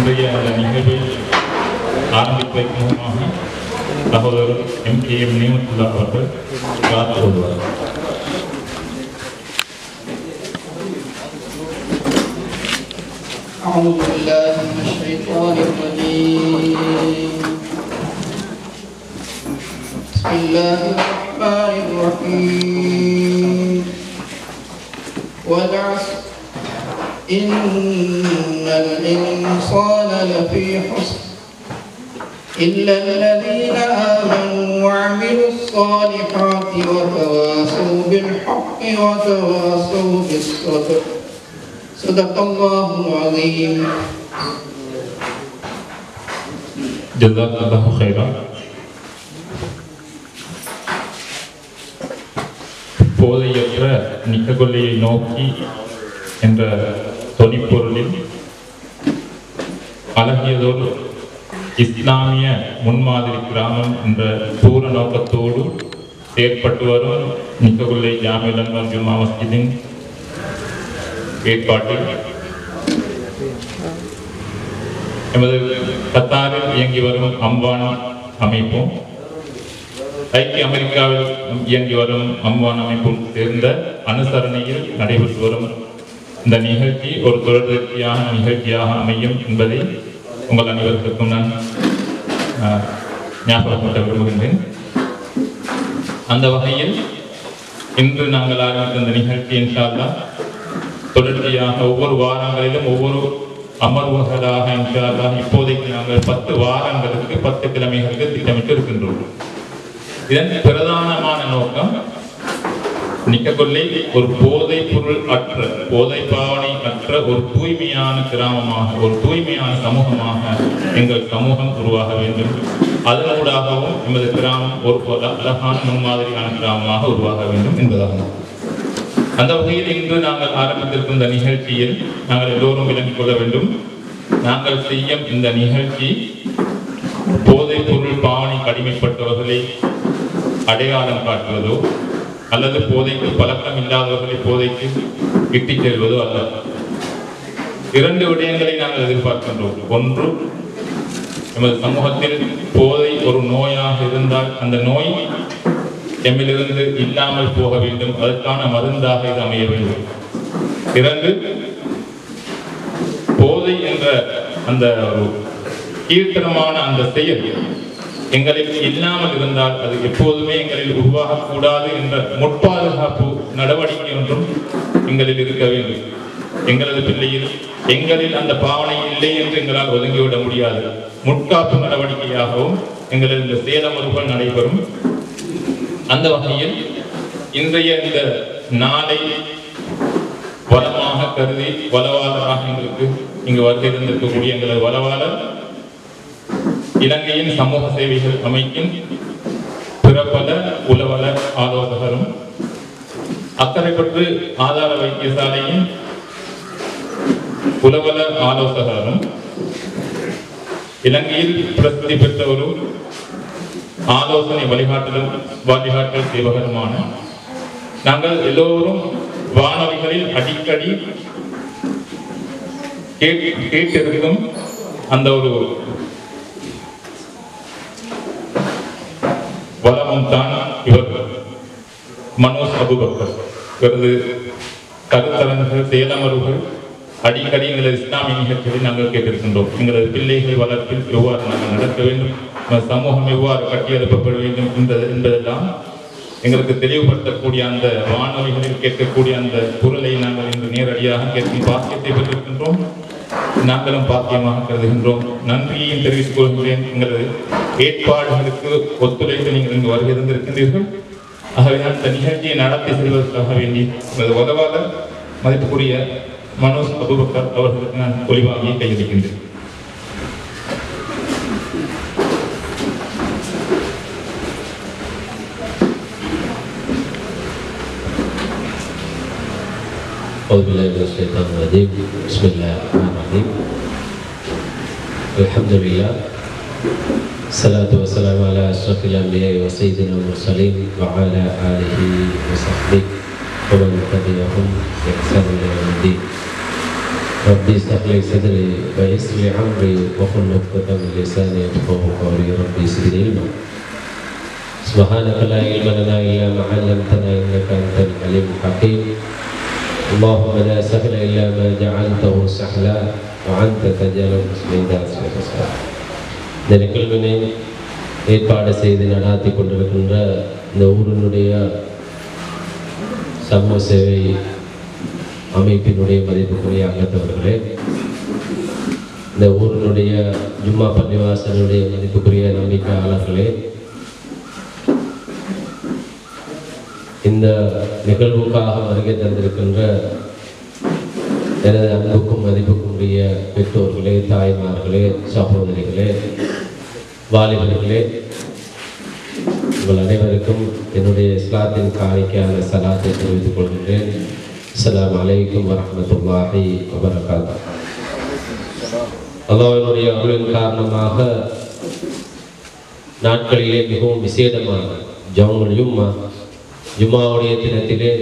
இன்றைய அந்த நிகழ்வை ஆரம்பிப்பதற்கு முகமாக சகோதரர் எம் கே எம் நியமத்துல்லா அவர்கள் காத்து வருவார் أعوذ بالله من الشيطان الرجيم بسم الله الرحمن الرحيم والعصر إن الإنسان لفي خسر إلا الذين آمنوا وعملوا الصالحات وتواصوا بالحق وتواصوا بالصبر صدق الله العظيم ஜசாக் ஹைரா போதையற்ற நிக்ககொல்லையை நோக்கி என்ற தொனிப்பொருளில் அழகியதோடு இஸ்லாமிய முன்மாதிரி கிராமம் என்ற தூர நோக்கத்தோடு செயற்பட்டு வரும் நிக்ககுல்லை ஜாமியல் ஜுமா மஸ்ஜிதின் ஏற்பாட்டில் எமது கத்தாரில் இயங்கி வரும் அம்பான் அமைப்பும் ஐக்கிய அமெரிக்காவில் இயங்கி வரும் அம்பான் அமைப்பும் சேர்ந்த அனுசரணையில் நடைபெற்று வரும் இந்த நிகழ்ச்சி ஒரு தொடர்ச்சியான நிகழ்ச்சியாக அமையும் என்பதை உங்கள் அனைவருக்கும் நான் ஆஹ், ஞாபகப்படுத்த விரும்புகின்றேன் அந்த வகையில் இன்று நாங்கள் ஆரம்பித்த இந்த நிகழ்ச்சி இன்ஷால்லா தொடர்ச்சியாக ஒவ்வொரு வாரங்களிலும் ஒவ்வொரு அமர்வுகளாக இன்ஷால்லா இப்போதைக்கு நாங்கள் பத்து வாரங்களுக்கு பத்து கிழமைகளுக்கு திட்டமிட்டு இருக்கின்றோம் இதன் பிரதானமான நோக்கம் நிக்கக்கொள்ளை ஒரு போதை பொருள் அற்ற போதை பாவனை அற்ற ஒரு தூய்மையான கிராமமாக ஒரு தூய்மையான சமூகமாக எங்கள் சமூகம் உருவாக வேண்டும் அதனூடாகவும் எமது கிராமம் ஒரு ஒரு அழகான முன்மாதிரியான கிராமமாக உருவாக வேண்டும் என்பதாகும் அந்த வகையில் இன்று நாங்கள் ஆரம்பித்திருக்கும் இந்த நிகழ்ச்சியில் நாங்கள் எல்லோரும் விளங்கிக் கொள்ள வேண்டும் நாங்கள் செய்யும் இந்த நிகழ்ச்சி போதைப் பொருள் பாவனை கடிமைப்பட்டவர்களை அடையாளம் காட்டுவதோ அல்லது போதைக்கு பழக்கம் இல்லாதவர்களை போதைக்கு இட்டுச் செல்வதோ அல்ல இரண்டு விடயங்களை நாங்கள் எதிர்பார்க்கின்றோம் ஒன்று எமது சமூகத்தில் போதை ஒரு நோயாக இருந்தால் அந்த நோய் எம்மிலிருந்து இல்லாமல் போக வேண்டும் அதற்கான மருந்தாக இது அமைய வேண்டும் இரண்டு போதை என்ற அந்த ஒரு கீழ்த்தனமான அந்த செயல் எங்களில் இல்லாமல் இருந்தால் அது எப்போதுமே எங்களில் உருவாகக்கூடாது என்ற முற்பாதுகாப்பு நடவடிக்கை ஒன்றும் எங்களில் இருக்க வேண்டும் எங்களது பிள்ளையில் எங்களில் அந்த பாவனை இல்லை என்று எங்களால் ஒதுங்கிவிட முடியாது முற்காப்பு நடவடிக்கையாகவும் எங்களது இந்த சேதமறுகள் நடைபெறும் அந்த வகையில் இன்றைய இந்த நாளை வளமாக கருதி வளவாளராக எங்களுக்கு இங்கு வருகை தந்திருக்கக்கூடிய எங்களது வளவாளர் இலங்கையின் சமூக சேவைகள் அமைப்பின் பிறப்பல உளவல ஆலோசகரும் அக்கரைப்பற்று ஆதார வைத்தியசாலையின் உளவல ஆலோசகரும் இலங்கையில் பிரசித்தி பெற்ற ஒரு ஆலோசனை வழிகாட்டலும் வழிகாட்டல் சேவகருமான நாங்கள் எல்லோரும் வானொலிகளில் அடிக்கடி கேட்- கேட்டிருக்கும் அந்த ஒரு வளமும் தான் இவர் மனோஜ் அபுபக்கர் இவரது கருத்தரங்குகள் செயலமர்வுகள் அடிக்கடி எங்களது இஸ்லாமிய நிகழ்ச்சிகளை நாங்கள் கேட்டிருக்கின்றோம் எங்களது பிள்ளைகள் வளர்ப்பில் எவ்வாறு நாங்கள் நடக்க வேண்டும் நமது சமூகம் எவ்வாறு கட்டியெழுப்பப்பட வேண்டும் என்பது என்பதெல்லாம் எங்களுக்கு தெளிவுபடுத்தக்கூடிய அந்த வானொலிகளில் கேட்கக்கூடிய அந்த குரலை நாங்கள் இன்று நேரடியாக கேட்கும் பாக்கியத்தை பெற்றிருக்கின்றோம் நாங்களும் பாக்கியமாக கருதுகின்றோம் நன்றியையும் தெரிவித்துக் கொள்கிறேன் எங்களது ஏற்பாடுகளுக்கு ஒத்துழைத்து நீங்கள் இங்கு வருகை தந்திருக்கின்றீர்கள் ஆகவே நான் இந்த நிகழ்ச்சியை நடத்தி செல்வதற்காக வேண்டி எனது உதவாளர் மதிப்புக்குரிய மனோஜ் அபுபக்கர் அவர்களுக்கு நான் ஒளிவாங்கி கையளிக்கின்றேன் أعوذ بالله من الشيطان الرجيم بسم الله الرحمن الرحيم الحمد لله الصلاة والسلام على أشرف الأنبياء وسيدنا المرسلين وعلى آله وصحبه ومن تبعهم بإحسان إلى يوم الدين رب اشرح لي صدري ويسر لي امري واحلل عقدة من لساني يفقهوا قولي رب زدني علما سبحانك لا علم لنا الا ما علمتنا انك انت العليم الحكيم اللهم لا سهل الا ما جعلته سهلا وانت تجعل الحزن اذا سهلا இந்த நிகழ்வினை ஏற்பாடு செய்து நடாத்தி கொண்டிருக்கின்ற இந்த ஊரினுடைய சமூக சேவை அமைப்பினுடைய மதிப்புக்குரிய அங்கத்தவர்களே இந்த ஊரினுடைய ஜும்மா பள்ளிவாசனுடைய மதிப்புக்குரிய நம்பிக்கையாளர்களே இந்த நிகழ்வுக்காக வருகை தந்திருக்கின்ற எனது அன்புக்கும் மதிப்புக்கும் உரிய பெற்றோர்களே தாய்மார்களே சகோதரிகளே வாலிபர்களே உங்கள் அனைவருக்கும் என்னுடைய இஸ்லாத்தின் காணிக்கையான சலாத்தை தெரிவித்துக் கொள்கின்றேன் அஸ்ஸலாமு அலைக்கும் வரஹ்மத்துல்லாஹி வபரகாத்து அல்லாஹ்வினுடைய அருளின் காரணமாக நாட்களிலே மிகவும் விசேடமான ஜவுமுல் ஜும்மா ஜும்மாவுடைய தினத்திலே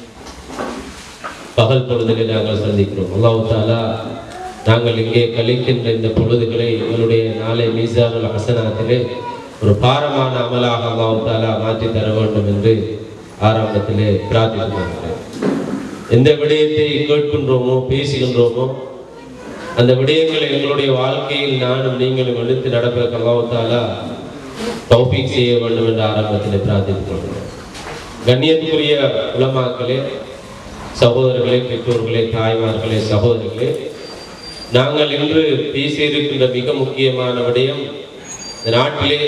பகல் பொழுதிலே நாங்கள் சந்திக்கிறோம் அல்லாஹ் தாலா நாங்கள் இங்கே கழிக்கின்ற இந்த பொழுதுகளை எங்களுடைய நாளை மீசானுல் ஹசனாத்திலே ஒரு பாரமான அமலாக அல்லாஹ் தாலா மாற்றி தர வேண்டும் என்று ஆரம்பத்திலே பிரார்த்தித்து வருகிறேன் எந்த விடயத்தை கேட்கின்றோமோ பேசுகின்றோமோ அந்த விடயங்களை எங்களுடைய வாழ்க்கையில் நானும் நீங்களும் எடுத்து நடப்பதற்கு அல்லாஹ் தாலா தௌஃபீக் செய்ய வேண்டும் என்று ஆரம்பத்தில் பிரார்த்தித்துக் கொள்கிறோம் கண்ணியத்துக்குரிய உலமாக்களே சகோதரர்களே பெற்றோர்களே தாய்மார்களே சகோதரர்களே நாங்கள் இன்று பேசியிருக்கின்ற மிக முக்கியமான விடயம் இந்த நாட்டிலே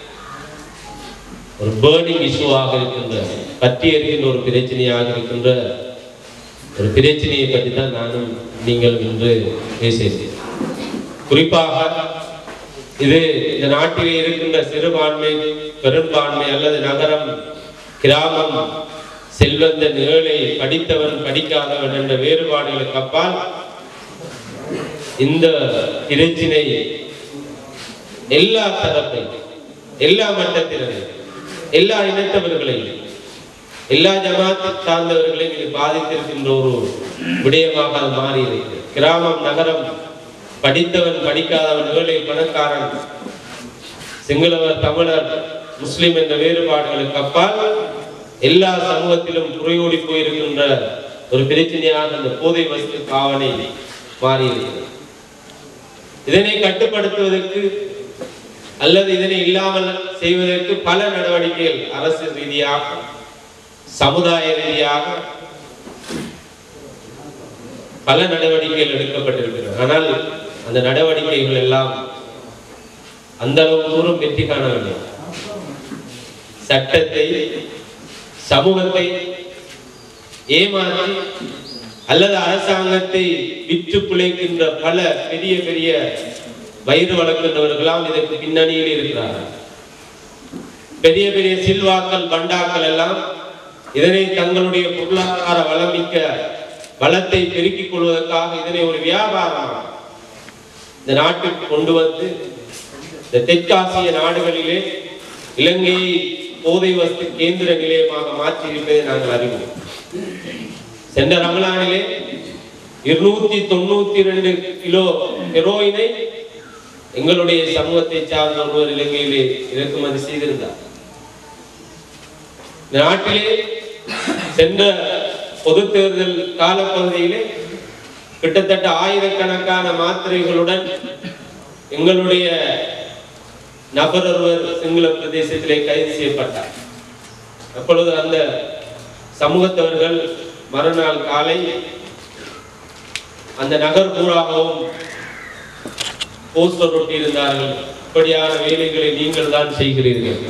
ஒரு பேர்னிங் இஷ்யூவாக இருக்கின்ற பற்றி எறிகின்ற ஒரு பிரச்சனையாக இருக்கின்ற ஒரு பிரச்சனையை பற்றி தான் நானும் நீங்கள் இன்று பேசுகிறேன் குறிப்பாக இது இந்த நாட்டிலே இருக்கின்ற சிறுபான்மை பெரும்பான்மை அல்லது நகரம் கிராமம் செல்வந்தன் ஏழை படித்தவன் படிக்காதவன் என்ற வேறுபாடுகளுக்கு அப்பால் இந்த பிரச்சினை எல்லா தரப்பை எல்லா மட்டத்தினரையும் எல்லா இனத்தவர்களையும் எல்லா ஜமாத்து சார்ந்தவர்களையும் இது பாதித்திருக்கின்ற ஒரு விடயமாக அது மாறி இருக்கு கிராமம் நகரம் படித்தவன் படிக்காதவன் ஏழை பணக்காரன் சிங்களவர் தமிழர் முஸ்லிம் என்ற வேறுபாடுகளுக்கு அப்பால் எல்லா சமூகத்திலும் குறையோடி போயிருக்கின்ற ஒரு பிரச்சனையாக இந்த போதை வஸ்து காவனை மாறியிருக்கிறது இதனை கட்டுப்படுத்துவதற்கு அல்லது இதனை இல்லாமல் செய்வதற்கு பல நடவடிக்கைகள் அரசு ரீதியாக சமுதாய ரீதியாக பல நடவடிக்கைகள் எடுக்கப்பட்டிருக்கிறது ஆனால் அந்த நடவடிக்கைகள் எல்லாம் அந்த அளவு தூரம் வெற்றி காணவில்லை சட்டத்தை சமூகத்தை ஏமாற்றி அல்லது அரசாங்கத்தை விற்று பிழைக்கின்ற பல பெரிய பெரிய வயிறு வளர்க்கின்றவர்களாம் இதற்கு பின்னணியில் இருக்கிறார்கள் பெரிய பெரிய சில்வாக்கள் பண்டாக்கள் எல்லாம் இதனை தங்களுடைய பொருளாதார வளமிக்க வளத்தை பெருக்கிக் கொள்வதற்காக இதனை ஒரு வியாபாரமாக இந்த நாட்டுக்கு கொண்டு வந்து இந்த தெற்காசிய நாடுகளிலே இலங்கையை போதை வஸ்து கேந்திர நிலையமாக மாற்றி இருப்பதை நாங்கள் அறிவோம் சென்ற ரமலானிலே இருநூத்தி தொண்ணூத்தி ரெண்டு கிலோ ஹெரோயினை எங்களுடைய சமூகத்தை சார்ந்த ஒருவர் இலங்கையிலே இறக்குமதி செய்திருந்தார் இந்த நாட்டிலே சென்ற பொது தேர்தல் காலப்பகுதியிலே கிட்டத்தட்ட ஆயிரக்கணக்கான மாத்திரைகளுடன் எங்களுடைய நபர் ஒருவர் சிங்கள பிரதேசத்திலே கைது செய்யப்பட்டார் அப்பொழுது அந்த சமூகத்தவர்கள் மறுநாள் காலை அந்த நகர் பூராகவும் போஸ்டர் ஒட்டி இருந்தார்கள் இப்படியான வேலைகளை நீங்கள் தான் செய்கிறீர்கள்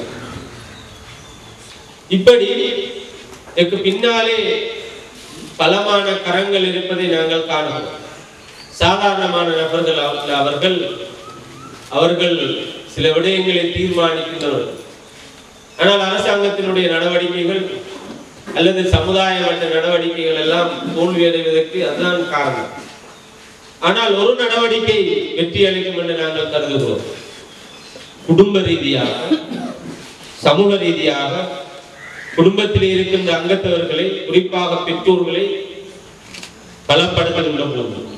இப்படி இதற்கு பின்னாலே பலமான கரங்கள் இருப்பதை நாங்கள் காணுகிறோம் சாதாரணமான நபர்கள் அவர்கள் அவர்கள் அவர்கள் சில விடயங்களை தீர்மானிக்கின்றவர்கள் ஆனால் அரசாங்கத்தினுடைய நடவடிக்கைகள் அல்லது சமுதாய மட்ட நடவடிக்கைகள் எல்லாம் தோல்வியடைவதற்கு அதுதான் காரணம் ஆனால் ஒரு நடவடிக்கை வெற்றி அளிக்கும் என்று நாங்கள் கருதுகிறோம் குடும்ப ரீதியாக சமூக ரீதியாக குடும்பத்தில் இருக்கின்ற அங்கத்தவர்களை குறிப்பாக பெற்றோர்களை பலப்படுத்துகின்ற போது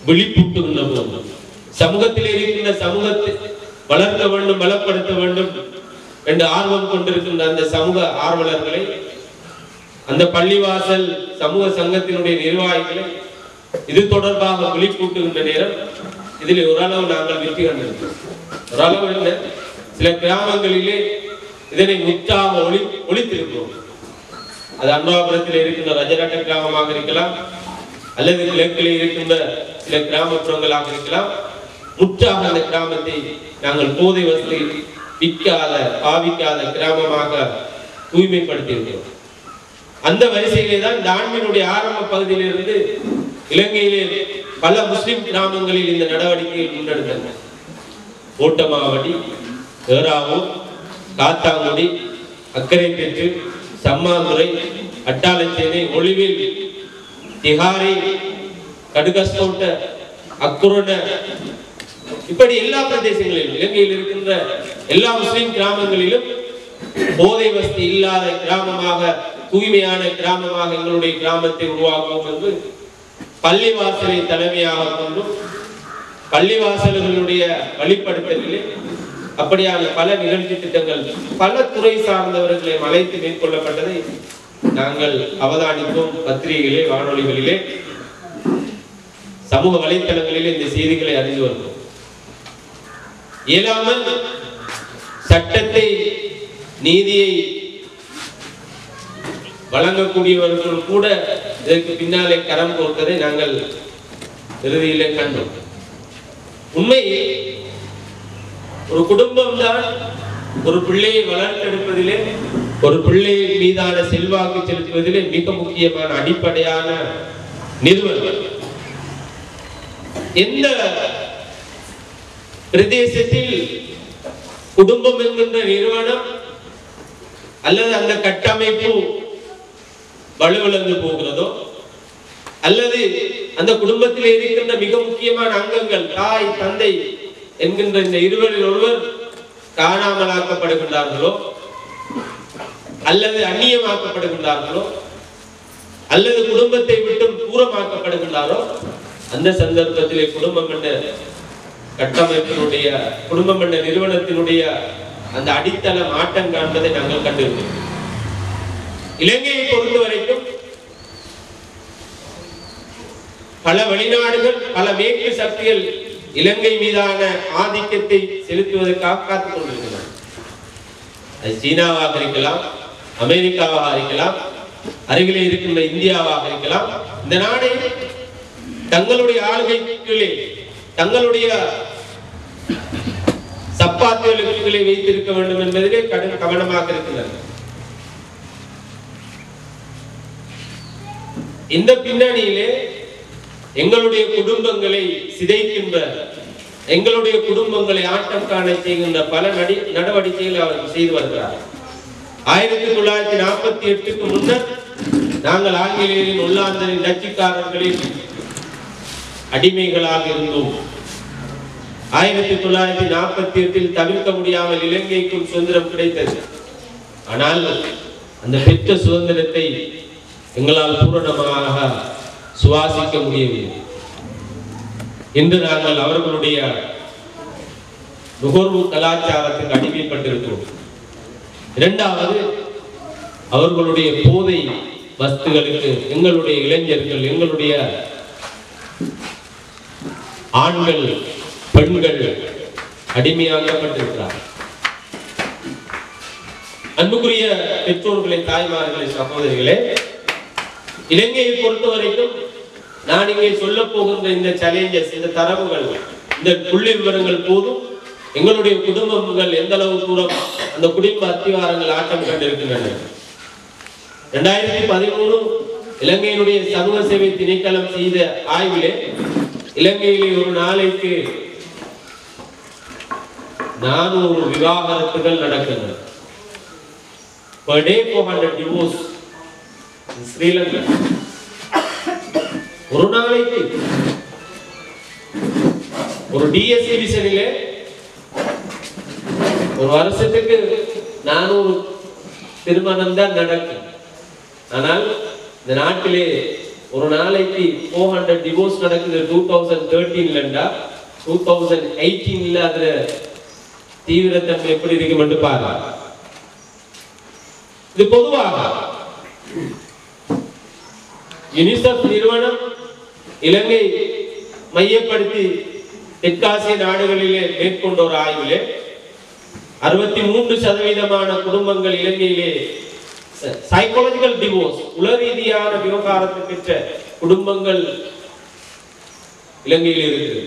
விழிப்பூட்டுகின்ற போது சமூகத்தில் இருக்கின்ற சமூகத்தை வளர்க்க வேண்டும் பலப்படுத்த வேண்டும் என்று ஆர்வம் கொண்டிருக்கின்ற அந்த சமூக ஆர்வலர்களை அந்த பள்ளிவாசல் சமூக சங்கத்தினுடைய நிர்வாகிகளை இது தொடர்பாக விழிப்பூட்டுகின்ற நேரம் இதில் ஓரளவு நாங்கள் வெற்றி கண்டிருக்கிறோம் ஓரளவு என்ன சில கிராமங்களிலே இதனை முற்றாக ஒளி ஒழித்திருக்கிறோம் அது அனுராபுரத்தில் இருக்கின்ற ரஜநாட்ட கிராமமாக இருக்கலாம் அல்லது கிழக்கில் இருக்கின்ற சில கிராமப்புறங்களாக இருக்கலாம் முற்றாக அந்த கிராமத்தை நாங்கள் போதை வசதி விற்காத பாவிக்காத கிராமமாக தூய்மைப்படுத்தியிருக்கிறோம் அந்த வரிசையிலே தான் இந்த ஆண்மையினுடைய ஆரம்ப பகுதியிலிருந்து இலங்கையிலே பல முஸ்லிம் கிராமங்களில் இந்த நடவடிக்கைகள் முன்னெடுத்தன ஓட்டமாவடி ஏறாவூர் காத்தாங்குடி அக்கரை பெற்று சம்மாந்துறை அட்டாளச்சேனை ஒளிவில் திகாரி கடுகஸ்தோட்ட அக்குரண இப்படி எல்லா பிரதேசங்களிலும் இலங்கையில் இருக்கின்ற எல்லா முஸ்லிம் கிராமங்களிலும் போதை வசதி இல்லாத கிராமமாக தூய்மையான கிராமமாக எங்களுடைய கிராமத்தை உருவாக்குவோம் என்று பள்ளிவாசலை தலைமையாக கொண்டும் பள்ளிவாசல்களுடைய வழிப்படுத்தலிலே அப்படியான பல நிகழ்ச்சி திட்டங்கள் பல துறை சார்ந்தவர்களை அழைத்து மேற்கொள்ளப்பட்டதை நாங்கள் அவதானித்தோம் பத்திரிகைகளிலே வானொலிகளிலே சமூக வலைத்தளங்களிலே இந்த செய்திகளை அறிந்து வருகிறோம் இயலாமல் சட்டத்தை நீதியை வழங்கக்கூடியவர்கள் கூட இதற்கு பின்னாலே கரம் கோர்த்ததை நாங்கள் இறுதியிலே கண்டோம் உண்மையில் ஒரு குடும்பம் தான் ஒரு பிள்ளையை வளர்த்தெடுப்பதிலே ஒரு பிள்ளை மீதான செல்வாக்கு செலுத்துவதிலே மிக முக்கியமான அடிப்படையான நிறுவனம் எந்த பிரதேசத்தில் குடும்பம் என்கின்ற நிறுவனம் அல்லது அந்த கட்டமைப்பு வலுவிழந்து போகிறதோ அல்லது அந்த குடும்பத்தில் இருக்கின்ற மிக முக்கியமான அங்கங்கள் தாய் தந்தை என்கின்ற இந்த இருவரில் ஒருவர் காணாமலாக்கப்படுகின்றார்களோ அல்லது அந்நியமாக்கப்படுகின்றார்களோ அல்லது குடும்பத்தை விட்டு தூரமாக்கப்படுகின்றாரோ அந்த சந்தர்ப்பத்திலே குடும்பம் என்ற கட்டமைப்பினுடைய குடும்பம் என்ற நிறுவனத்தினுடைய அந்த அடித்தள மாற்றம் காண்பதை நாங்கள் கண்டிருக்கிறோம் இலங்கையை பொறுத்த வரைக்கும் பல வெளிநாடுகள் பல மேற்கு சக்திகள் இலங்கை மீதான ஆதிக்கத்தை செலுத்துவதற்காக காத்துக் கொண்டிருக்கின்றன அது சீனாவாக இருக்கலாம் அமெரிக்காவாக இருக்கலாம் அருகிலே இருக்கின்ற இந்தியாவாக இருக்கலாம் இந்த நாடை தங்களுடைய ஆளுகைக்குள்ளே தங்களுடைய சப்பாத்துகளுக்குள்ளே வைத்திருக்க வேண்டும் என்பதிலே கடும் கவனமாக இருக்கின்றனர் இந்த பின்னணியிலே எங்களுடைய குடும்பங்களை சிதைக்கின்ற எங்களுடைய குடும்பங்களை ஆட்டம் காண செய்கின்ற பல நடி நடவடிக்கைகளை அவர் செய்து வருகிறார் ஆயிரத்தி தொள்ளாயிரத்தி நாற்பத்தி எட்டுக்கு முன்னர் நாங்கள் ஆங்கிலேயரின் உள்ளாந்தரின் டச்சுக்காரர்களின் அடிமைகளாக இருந்தோம் ஆயிரத்தி தொள்ளாயிரத்தி நாற்பத்தி எட்டில் தவிர்க்க முடியாமல் இலங்கைக்கும் சுதந்திரம் கிடைத்தது ஆனால் அந்த பெற்ற சுதந்திரத்தை எங்களால் பூரணமாக சுவாசிக்க முடியவில்லை இன்று நாங்கள் அவர்களுடைய நுகர்வு கலாச்சாரத்துக்கு அடிமைப்பட்டிருக்கிறோம் இரண்டாவது அவர்களுடைய போதை வஸ்துகளுக்கு எங்களுடைய இளைஞர்கள் எங்களுடைய ஆண்கள் பெண்கள் அடிமையாக்கப்பட்டிருக்கிறார் அன்புக்குரிய பெற்றோர்களை தாய்மார்களே சகோதரிகளே இலங்கையை பொறுத்த வரைக்கும் நான் இங்கே சொல்ல போகின்ற இந்த சேலஞ்சஸ் இந்த தரவுகள் இந்த புள்ளி விவரங்கள் போதும் எங்களுடைய குடும்பங்கள் எந்த அளவு தூரம் அந்த குடும்ப அத்திவாரங்கள் ஆட்டம் கண்டிருக்கின்றன இரண்டாயிரத்தி பதிமூணு இலங்கையினுடைய சமூக சேவை திணைக்களம் செய்த ஆய்விலே இலங்கையிலே ஒரு நாளைக்கு நானூறு விவாகரத்துகள் நடக்கின்றன per day 400 divorce in Sri Lanka ஒரு நாளைக்கு ஒரு டிஎஸ் டிவிஷனிலே ஒரு வருஷத்துக்கு நானூறு திருமணம் தான் நடக்கும் ஆனால் இந்த நாட்டிலே ஒரு நாளைக்கு ஃபோர் ஹண்ட்ரட் டிவோர்ஸ் நடக்குது டூ தௌசண்ட் தேர்ட்டீன்லண்டா டூ தௌசண்ட் எயிட்டீன்ல அதுல தீவிரத்தன்மை எப்படி இருக்கு மட்டும் பாருங்க இது பொதுவாக யுனிசெஃப் நிறுவனம் இலங்கை மையப்படுத்தி தெற்காசிய நாடுகளிலே மேற்கொண்ட ஒரு ஆய்விலே அறுபத்தி மூன்று சதவீதமான குடும்பங்கள் இலங்கையிலே சைக்காலஜிக்கல் டிவோர்ஸ் உள ரீதியான விவகாரத்தை பெற்ற குடும்பங்கள் இலங்கையில் இருக்கிறது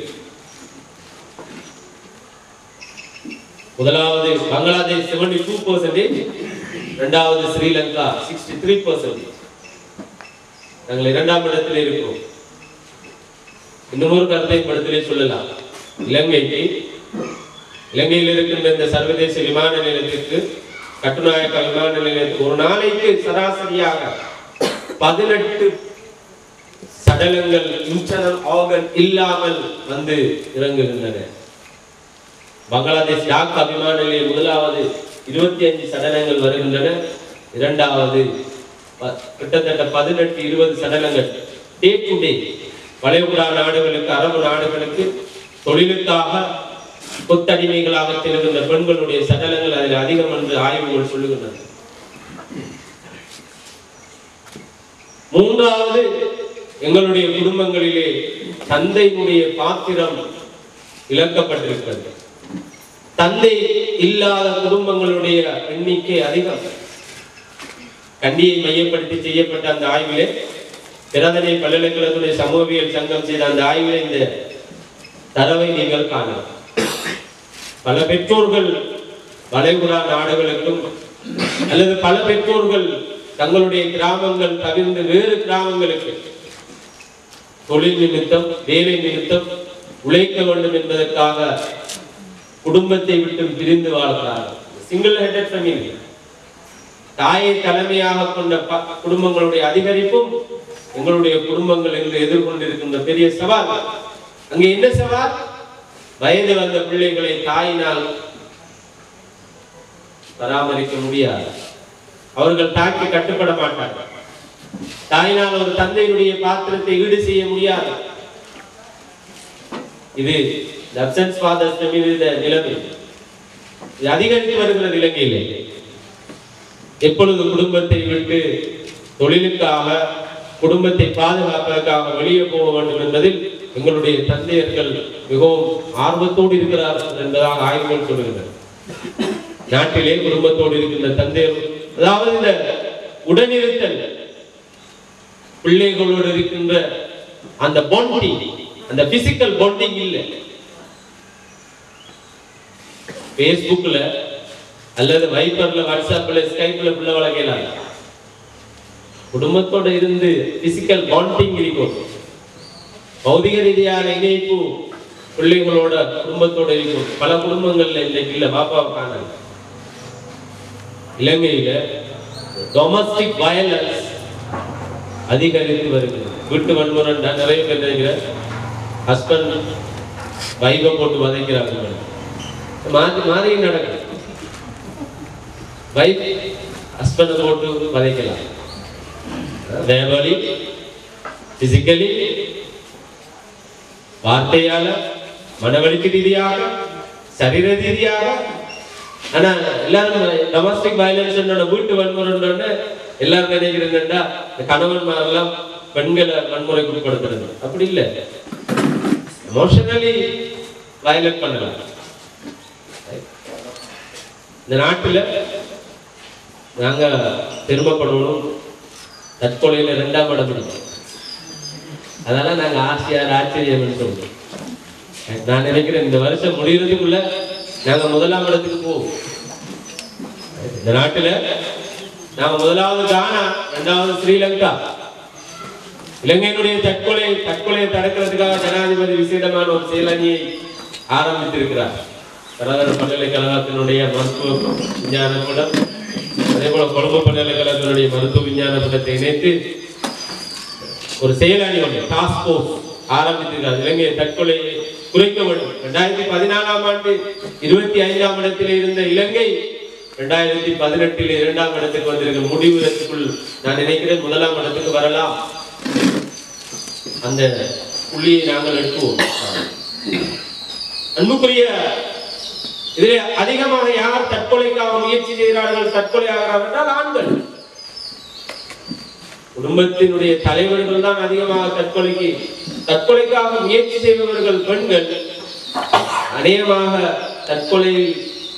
முதலாவது பங்களாதேஷ் செவன்டி டூ பர்சன்டேஜ் இரண்டாவது ஸ்ரீலங்கா சிக்ஸ்டி த்ரீ பர்சன்டேஜ் நாங்கள் இரண்டாம் இடத்தில் இருக்கிறோம் இன்னொரு கருத்தை படத்திலே சொல்லலாம் இலங்கைக்கு இலங்கையில் இருக்கின்ற இந்த சர்வதேச விமான நிலையத்திற்கு கட்டுநாயக்க விமான நிலையத்துக்கு ஒரு நாளைக்கு சராசரியாக பதினெட்டு சடலங்கள் இன்டர்னல் ஆர்கன் இல்லாமல் வந்து இறங்குகின்றன பங்களாதேஷ் டாக்கா விமான நிலையம் முதலாவது இருபத்தி அஞ்சு சடலங்கள் வருகின்றன இரண்டாவது ப- கிட்டத்தட்ட பதினெட்டு இருபது சடலங்கள் டே டு டே வளைகுடா நாடுகளுக்கு அரபு நாடுகளுக்கு தொழிலுக்காக கொத்தடிமைகளாக செல்கின்ற பெண்களுடைய சடலங்கள் அதில் அதிகம் என்று ஆய்வுகள் சொல்லுகின்றன மூன்றாவது எங்களுடைய குடும்பங்களிலே தந்தையினுடைய பாத்திரம் இழக்கப்பட்டிருக்கிறது தந்தை இல்லாத குடும்பங்களுடைய எண்ணிக்கை அதிகம் கண்டியை மையப்படுத்தி செய்யப்பட்ட அந்த ஆய்விலே திறதனை பல்கலைக்கழகத்துடைய சமூகவியல் சங்கம் செய்த அந்த ஆய்விலே இந்த தரவை நீங்கள் காணலாம் பல பெற்றோர்கள் வளைகுடா நாடுகளுக்கும் அல்லது பல பெற்றோர்கள் தங்களுடைய கிராமங்கள் தவிர்ந்து வேறு கிராமங்களுக்கு தொழில் நிமித்தம் வேலை நிமித்தம் உழைக்க வேண்டும் என்பதற்காக குடும்பத்தை விட்டு பிரிந்து வாழ்கிறார்கள் சிங்கிள் ஹெட்டட் ஃபேமிலி தாயை தலைமையாக கொண்ட ப- குடும்பங்களுடைய அதிகரிப்பும் எங்களுடைய குடும்பங்கள் என்று எதிர்கொண்டிருக்கின்ற பெரிய சவால் அங்கே என்ன சவால் வயது வந்த பிள்ளைகளை தாயினால் பராமரிக்க முடியாது அவர்கள் தாய்க்கு கட்டுப்பட மாட்டார்கள் தாயினால் ஒரு தந்தையினுடைய பாத்திரத்தை ஈடு செய்ய முடியாது இது அப்சன்ஸ் ஃபாதர்ஸ் மீது நிலைமை இது அதிகரித்து வருகிறது இலங்கையிலே எப்பொழுது குடும்பத்தை விட்டு தொழிலுக்காக குடும்பத்தை பாதுகாப்பதற்காக வெளியே போக வேண்டும் என்பதில் எங்களுடைய தந்தையர்கள் மிகவும் ஆர்வத்தோடு இருக்கிறார்கள் என்பதாக ஆய்வுகள் சொல்லுகின்றன நாட்டிலே குடும்பத்தோடு இருக்கின்ற தந்தையர் அதாவது இந்த உடனிருத்தல் பிள்ளைகளோடு இருக்கின்ற அந்த பாண்டிங் அந்த பிசிக்கல் பாண்டிங் இல்லை ஃபேஸ்புக்ல அல்லது வைபர்ல வாட்ஸ்அப்ல ஸ்கைப்ல பிள்ளை வளர்க்கலாம் குடும்பத்தோட இருந்து பிசிக்கல் பாண்டிங் இருக்கும் பௌதிக ரீதியான இணைப்பு பிள்ளைகளோட குடும்பத்தோட இருக்கும் பல குடும்பங்கள்ல இன்னைக்கு இல்ல பாப்பாவை காணல இலங்கையில டொமஸ்டிக் வயலன்ஸ் அதிகரித்து வருகிறது வீட்டு வன்முறை நிறைய பேர் நினைக்கிற ஹஸ்பண்ட் வைபை போட்டு வதைக்கிறாங்க மாறி மாறி நடக்குது வைஃப் ஹஸ்பண்டை போட்டு வதைக்கலாம் வேர்பலி பிசிக்கலி வார்த்தையால மனவழிக்கு ரீதியாக சரீர ரீதியாக ஆனா எல்லாரும் டொமஸ்டிக் வயலன்ஸ் வீட்டு வன்முறை எல்லாரும் நினைக்கிறீங்கன்னா இந்த கணவன்மாரெல்லாம் பெண்களை வன்முறைக்கு உட்படுத்துறது அப்படி இல்லை எமோஷனலி வயலட் பண்ணலாம் இந்த நாட்டுல நாங்க பெருமைப்படணும் தற்கொலையில ரெண்டாம் இடம் பிடிக்கும் அதெல்லாம் நாங்க ஆசையார் ஆச்சரியம் சொல்றோம் நான் நினைக்கிறேன் இந்த வருஷம் முடியறதுக்குள்ள நாங்க முதலாம் இடத்துக்கு போவோம் இந்த நாட்டுல நாம முதலாவது கானா இரண்டாவது ஸ்ரீலங்கா இலங்கையினுடைய தற்கொலை தற்கொலையை தடுக்கிறதுக்காக ஜனாதிபதி விசேடமான ஒரு செயலணியை ஆரம்பித்திருக்கிறார் பிரதம பல்கலைக்கழகத்தினுடைய மருத்துவ விஞ்ஞான படம் அதே போல கொழும்பு பல்கலைக்கழகத்தினுடைய மருத்துவ விஞ்ஞான படத்தை இணைத்து ஒரு செயலணி ஒன்று டாஸ்க் ஃபோர்ஸ் ஆரம்பித்திருக்கிறார் இலங்கை தற்கொலையை குறைக்க வேண்டும் ரெண்டாயிரத்தி பதினாலாம் ஆண்டு இருபத்தி ஐந்தாம் இடத்தில் இருந்த இலங்கை ரெண்டாயிரத்தி பதினெட்டில் இரண்டாம் இடத்துக்கு வந்திருக்க முடிவு இடத்துக்குள் நான் நினைக்கிறேன் முதலாம் இடத்துக்கு வரலாம் அந்த புள்ளியை நாங்கள் எடுத்துவோம் அன்புக்குரிய இதிலே அதிகமாக யார் தற்கொலைக்காக முயற்சி செய்கிறார்கள் தற்கொலை ஆகிறார்கள் என்றால் ஆண்கள் குடும்பத்தினுடைய தலைவர்கள் தான் அதிகமாக தற்கொலைக்கு தற்கொலைக்காக முயற்சி செய்பவர்கள் பெண்கள் அநேகமாக தற்கொலையில்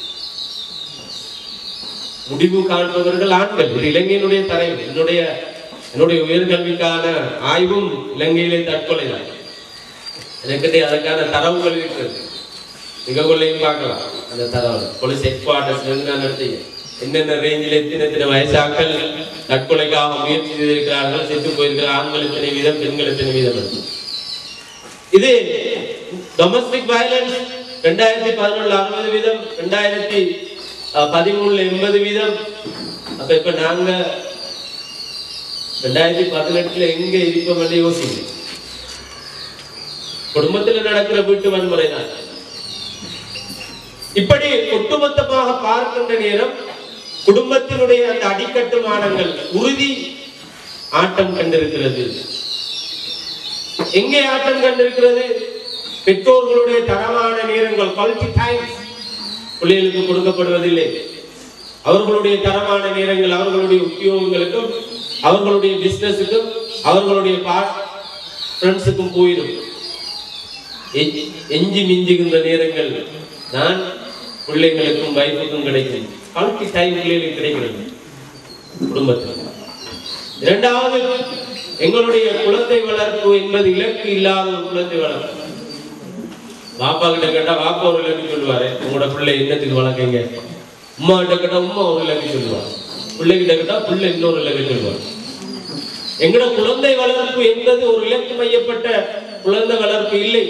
முடிவு காண்பவர்கள் ஆண்கள் இது இலங்கையினுடைய தலைவர் என்னுடைய என்னுடைய உயர்கல்விக்கான ஆய்வும் இலங்கையிலே தற்கொலை தான் எனக்கு அதற்கான தரவுகள் இருக்கிறது மிக கொள்ளையும் பார்க்கலாம் அந்த தரவு போலீஸ் ஹெட் குவார்டர்ஸ்ல இருந்து நான் நடத்தி என்னென்ன ரேஞ்சில் எத்தனை எத்தனை வயசாக்கள் தற்கொலைக்காக முயற்சி செய்திருக்கிறார்கள் செத்து போயிருக்கிற ஆண்கள் எத்தனை வீதம் பெண்கள் எத்தனை வீதம் என்று. இது டொமஸ்டிக் வயலன்ஸ் ரெண்டாயிரத்தி பதினொன்றுல அறுபது வீதம் ரெண்டாயிரத்தி பதிமூணுல எண்பது வீதம் அப்ப இப்ப நாங்க ரெண்டாயிரத்தி பதினெட்டுல எங்க இருப்போம் என்று யோசிங்க குடும்பத்தில் நடக்கிற வீட்டு வன்முறை தான் இப்படி ஒட்டுமொத்தமாக பார்க்கின்ற நேரம் குடும்பத்தினுடைய அந்த அடிக்கட்டுமானங்கள் உறுதி ஆட்டம் கண்டிருக்கிறது எங்கே ஆட்டம் கண்டிருக்கிறது பெற்றோர்களுடைய தரமான நேரங்கள் குவாலிட்டி டைம்ஸ் பிள்ளைகளுக்கு கொடுக்கப்படுவதில்லை அவர்களுடைய தரமான நேரங்கள் அவர்களுடைய உத்தியோகங்களுக்கும் அவர்களுடைய பிசினஸுக்கும் அவர்களுடைய ஃப்ரெண்ட்ஸுக்கும் போயிடும் எஞ்சி- எஞ்சி மிஞ்சுகின்ற நேரங்கள் நான் பிள்ளைகளுக்கும் வைஃபுக்கும் கிடைக்கும் குவாலிட்டி டைம் பிள்ளைகளுக்கு கிடைக்கிறது குடும்பத்தில் இரண்டாவது எங்களுடைய குழந்தை வளர்ப்பு என்பது இலக்கு இல்லாத ஒரு குழந்தை வளர்ப்பு பாப்பா கிட்ட கேட்டா பாப்பா ஒரு இலக்கு சொல்லுவாரு உங்களோட பிள்ளை என்னத்துக்கு வளர்க்கீங்க உமா கிட்ட கேட்டா உமா ஒரு இலக்கு சொல்லுவார் பிள்ளை கிட்ட கேட்டா பிள்ளை இன்னொரு இலக்கு சொல்லுவார் எங்கட குழந்தை வளர்ப்பு என்பது ஒரு இலக்கு மையப்பட்ட குழந்தை வளர்ப்பு இல்லை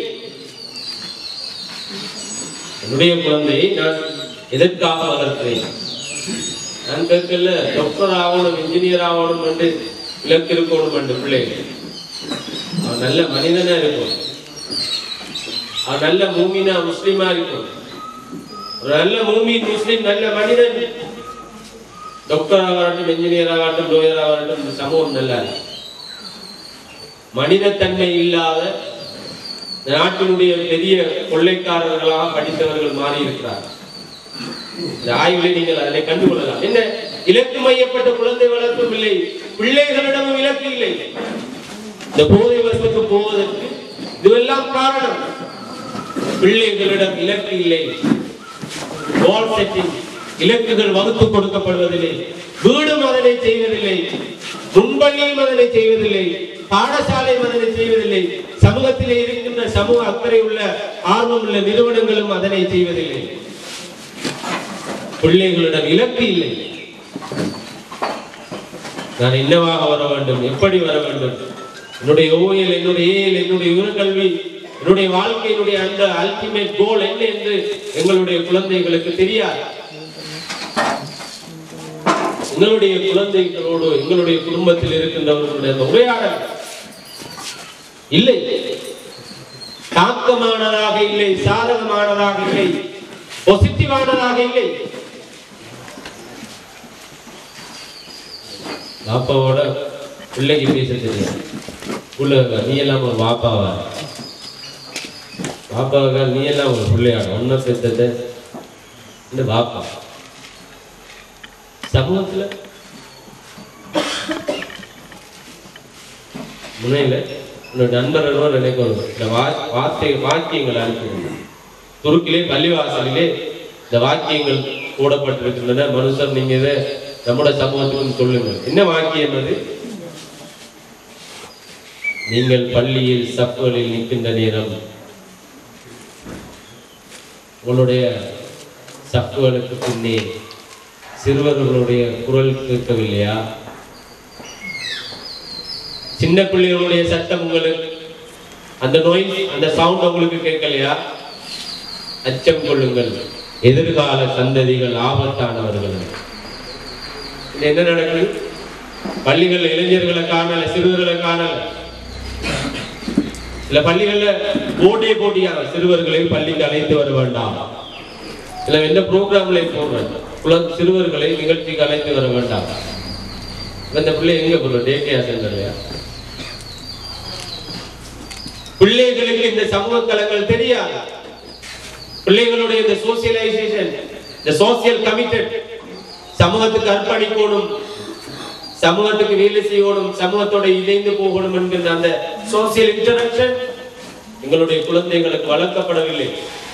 என்னுடைய குழந்தையை நான் எதற்காக வளர்க்கிறேன் நான் கேட்கல டாக்டர் ஆகணும் இன்ஜினியர் ஆகணும் என்று இலக்கு இருக்கணும் என்று பிள்ளைகள் அவன் நல்ல மனிதனா இருக்கும் அவன் நல்ல மூமினா முஸ்லிமா இருக்கும் ஒரு நல்ல மூமின் முஸ்லிம் நல்ல மனிதன் டாக்டர் ஆகட்டும் இன்ஜினியர் ஆகட்டும் லோயர் ஆகட்டும் இந்த சமூகம் நல்லா இருக்கும். மனிதத்தன்மை இல்லாத இந்த நாட்டினுடைய பெரிய கொள்ளைக்காரர்களாக படித்தவர்கள் மாறி இருக்கிறார்கள் இந்த ஆய்வில் நீங்கள் அதனை கண்டுகொள்ளலாம் என்ன இலக்கு மையப்பட்ட குழந்தை வளர்ப்பும் இல்லை பிள்ளைகளிடமும் இலக்கு இல்லை இந்த போதை வசத்துக்கு போவதற்கு இதுவெல்லாம் காரணம் பிள்ளைகளிடம் இலக்கு இல்லை கோல் செட்டிங் இலக்குகள் வகுத்து கொடுக்கப்படுவதில்லை வீடும் அதனை செய்வதில்லை முன்பள்ளியும் அதனை செய்வதில்லை பாடசாலையும் அதனை செய்வதில்லை சமூகத்திலே இருக்கின்ற சமூக அக்கறை உள்ள ஆர்வம் உள்ள நிறுவனங்களும் அதனை செய்வதில்லை பிள்ளைகளிடம் இலக்கு இல்லை நான் என்னவாக வர வேண்டும் எப்படி வர வேண்டும் என்னுடைய ஓயல் என்னுடைய ஏஎல் என்னுடைய உயர்கல்வி என்னுடைய வாழ்க்கையினுடைய அந்த அல்டிமேட் கோல் என்ன என்று எங்களுடைய குழந்தைகளுக்கு தெரியாது எங்களுடைய குழந்தைகளோடு எங்களுடைய குடும்பத்தில் இருக்கின்றவர்களுடைய அந்த உரையாடல் இல்லை தாக்கமானதாக இல்லை சாதகமானதாக இல்லை பாசிட்டிவானதாக இல்லை பாப்பாவோட பிள்ளைக்கு பேச தெரியாது உள்ள நீ எல்லாம் ஒரு பாப்பாவா பாப்பாவுக்கா நீ எல்லாம் ஒரு பிள்ளையாட ஒன்ன பெத்தது இந்த பாப்பா சமூகத்துல முனையில உன்னோட நண்பர் ஒருவர் நினைக்கணும் இந்த வா- வார்த்தை வாக்கியங்கள் அனுப்பி துருக்கிலே பள்ளிவாசலிலே இந்த வாக்கியங்கள் போடப்பட்டிருக்கின்றன மனுஷர் நீங்க இதை நம்முடைய சமூகத்துக்கு சொல்லுங்கள் என்ன வாக்கியம் அது நீங்கள் பள்ளியில் சப்புகளில் நிற்கின்ற நேரம் உங்களுடைய சப்புகளுக்கு பின்னே சிறுவர்களுடைய குரல் கேட்கவில்லையா சின்ன பிள்ளைகளுடைய சத்தம் உங்களுக்கு அந்த நோய் அந்த சவுண்ட் உங்களுக்கு கேட்கலையா அச்சம் கொள்ளுங்கள் எதிர்கால சந்ததிகள் ஆபத்தானவர்கள் இது என்ன நடக்குது பள்ளிகள் இளைஞர்களை காணல சிறுவர்களை காணல சில பள்ளிகள்ல போட்டியே போட்டியாக சிறுவர்களை பள்ளிக்கு அழைத்து வர வேண்டாம் சில எந்த ப்ரோக்ராம்ல போடுறேன் குழந்தை சிறுவர்களை நிகழ்ச்சிக்கு அழைத்து வர வேண்டாம் இப்ப இந்த பிள்ளை எங்க போடுற டே கேர் சென்டர்லையா பிள்ளைகளுக்கு இந்த சமூக கலங்கள் தெரியாது பிள்ளைகளுடைய இந்த சோசியலைசேஷன் இந்த சோசியல் கமிட்டட் சமூகத்துக்கு அர்ப்பணிக்கணும் சமூகத்துக்கு வேலை செய்யணும் சமூகத்தோட இணைந்து போகணும் என்கிற அந்த சோசியல் இன்டராக்ஷன் எங்களுடைய குழந்தைகளுக்கு வளர்க்கப்படவில்லை